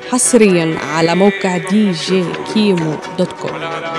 حصريا على موقع دي جي كيمو دوت كوم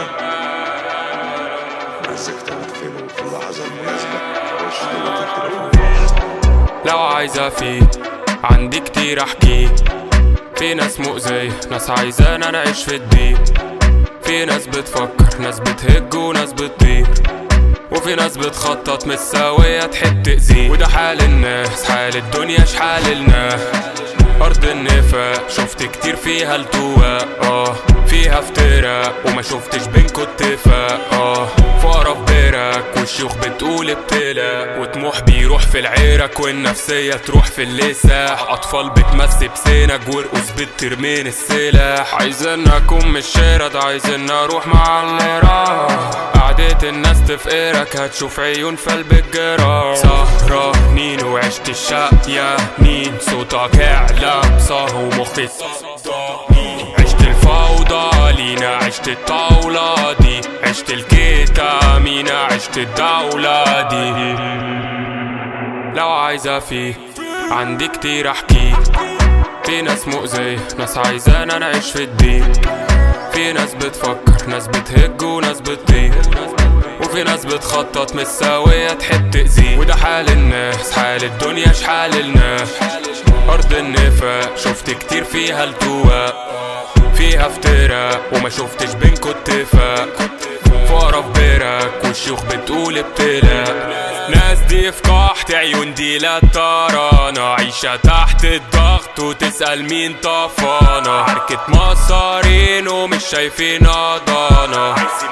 عايزك تمثله في اللحظة المناسبة خش دلوقتي التليفون لو عايزة فيه عندي كتير احكيه في ناس مؤذية ناس عايزانا نعيش في الدين في ناس بتفكر ناس بتهج وناس بتطير وفي ناس بتخطط مش سوية تحب تأذيه وده حال الناس حال الدنيا شحاللنا أرض النفاق شفت كتير فيها التواء اه فيها افتراء وما شفتش بينكوا اتفاق اه فقرا في بيرك والشيوخ بتقول ابتلاء وطموح بيروح في العيرك والنفسية تروح في اللساح أطفال بتمسي بسنج وارقص بترمين السلاح عايزين أكون مش شارد عايزين أروح مع اللي راح قعدة الناس تفقرك هتشوف عيون في قلب الجراح سهرانين وعشت الشقية مين صوتك اعلى صاه ومخي صدقني عشت الفوضى لينا عشت الطاولة دي عشت الكتامينة عشت الدولة دي لو عايزة فيه عندي كتير احكي في ناس مؤذية ناس عايزانا نعيش في الدين في ناس بتفكر ناس بتهج وناس بتطير وفي ناس بتخطط مش سوية تحب تأذيه وده حال الناس حال الدنيا شحاللنا أرض النفاق شفت كتير فيها التواء فيها افتراء وما شفتش بينكوا اتفاق فقرا في بيرك والشيوخ بتقول ابتلاء ناس دي في قحط عيون دي لا ترانا عيشة تحت الضغط وتسأل مين طفانا عركة مصارين ومش شايفين ضانا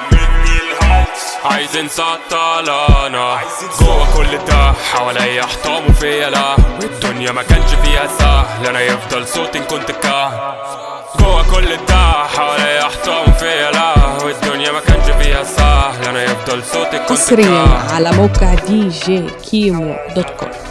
عايزين سطلانة جوا كل ده حواليا حطام وفيا لا الدنيا ما كانش فيها سهل انا يفضل صوتي إن كنت كهل جوا كل ده حواليا حطام وفيا لا والدنيا ما كانش فيها سهل انا يفضل صوتي إن كنت حصريا كهل على موقع دي جي كيمو دوت كوم